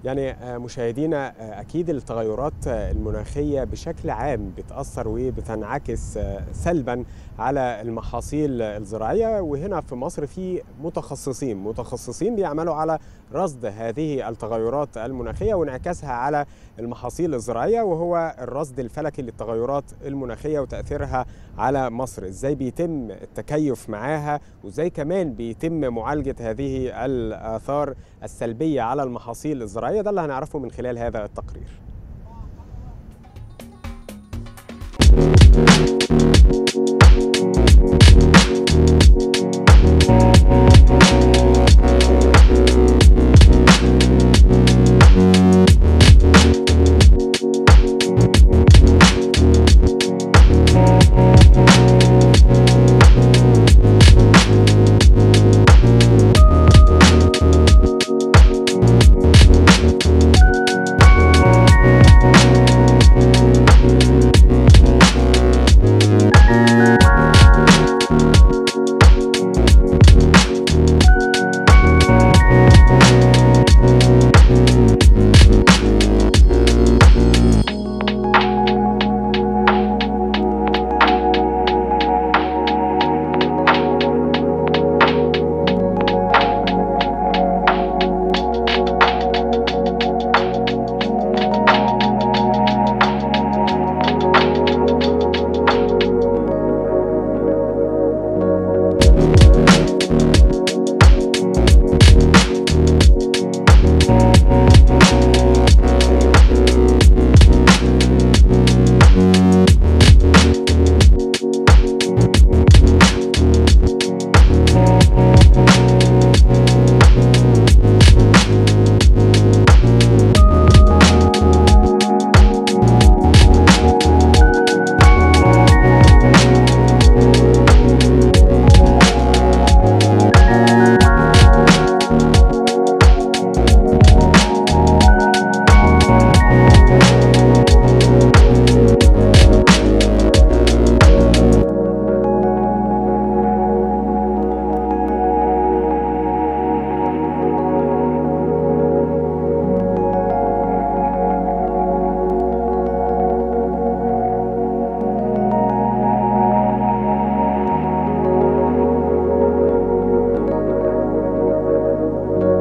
يعني مشاهدينا اكيد التغيرات المناخيه بشكل عام بتاثر وبتنعكس سلبا على المحاصيل الزراعيه وهنا في مصر في متخصصين متخصصين بيعملوا على رصد هذه التغيرات المناخيه وانعكاسها على المحاصيل الزراعيه وهو الرصد الفلكي للتغيرات المناخيه وتاثيرها على مصر ازاي بيتم التكيف معاها وازاي كمان بيتم معالجه هذه الاثار السلبيه على المحاصيل الزراعيه ده اللي هنعرفه من خلال هذا التقرير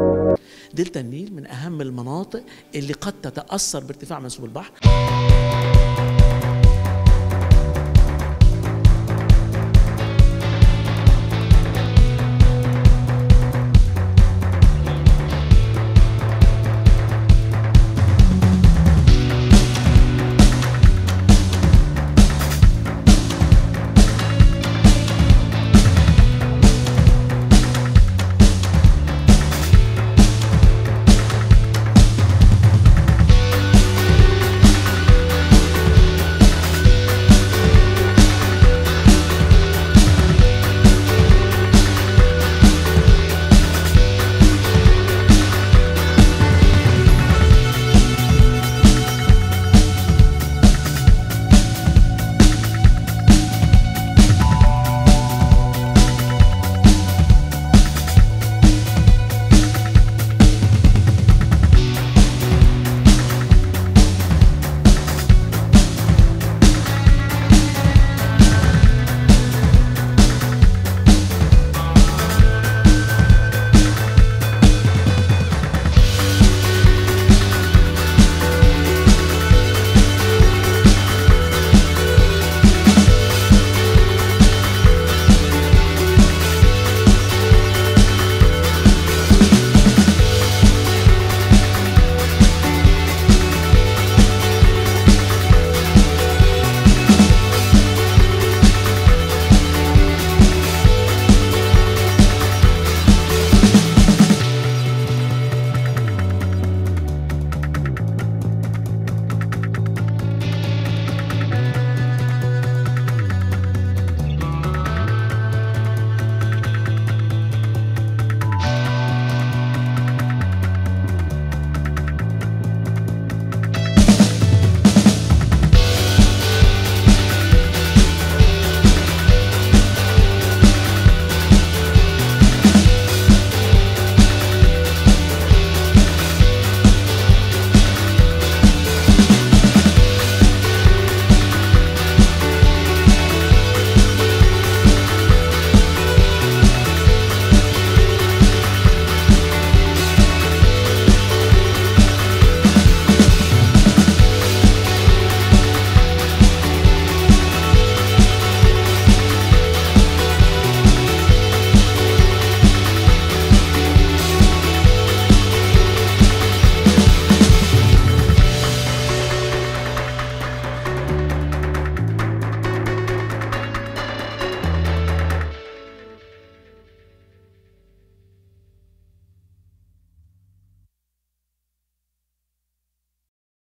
دلتا النيل من أهم المناطق اللي قد تتأثر بارتفاع منسوب البحر